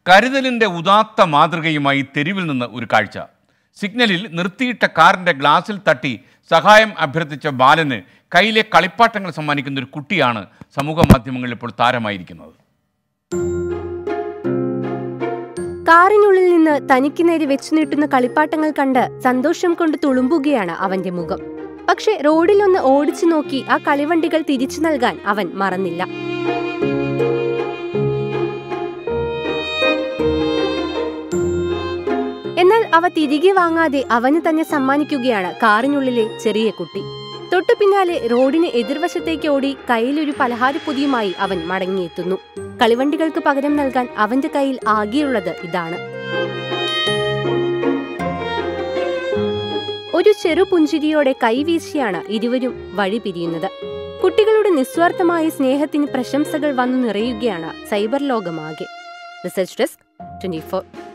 കരുതലിന്റെ ഉദാത്ത മാതൃകയുമായി തെരുവിൽ നിന്ന് ഒരു കാഴ്ച സിഗ്നലിൽ നിർത്തിയിട്ട കാറിന്റെ ഗ്ലാസിൽ തട്ടി സഹായം അഭ്യർത്ഥിച്ച ബാലന് കയ്യിലെ കളിപ്പാട്ടങ്ങൾ സമ്മാനിക്കുന്ന ഒരു കുട്ടിയാണ് സമൂഹ മാധ്യമങ്ങളിൽ ഇപ്പോൾ താരമായിരിക്കുന്നത് കാറിനുള്ളിൽ നിന്ന് തനിക്ക് നേരെ വെച്ചു നീട്ടുന്ന കളിപ്പാട്ടങ്ങൾ കണ്ട് സന്തോഷം കൊണ്ട് തുളുമ്പുകയാണ് അവന്റെ മുഖം പക്ഷെ റോഡിലൊന്ന് ഓടിച്ചു നോക്കി ആ കളിവണ്ടികൾ തിരിച്ചു നൽകാൻ അവൻ മറന്നില്ല എന്നാൽ അവ തിരികെ വാങ്ങാതെ അവന് തന്നെ സമ്മാനിക്കുകയാണ് കാറിനുള്ളിലെ ചെറിയ കുട്ടി തൊട്ടു പിന്നാലെ റോഡിന് എതിർവശത്തേക്ക് ഓടി കയ്യിലൊരു പലഹാരപ്പൊതിയുമായി അവൻ മടങ്ങിയെത്തുന്നു കളിവണ്ടികൾക്ക് പകരം നൽകാൻ അവന്റെ കയ്യിൽ ആകെയുള്ളത് ഇതാണ് ഒരു ചെറു പുഞ്ചിരിയോടെ കൈവീശിയാണ് ഇരുവരും വഴി പിരിയുന്നത് കുട്ടികളുടെ നിസ്വാർത്ഥമായ സ്നേഹത്തിന് പ്രശംസകൾ വന്നു നിറയുകയാണ് സൈബർ ലോകമാകെ റിസർച്ച് ഡെസ്ക് ട്വന്റി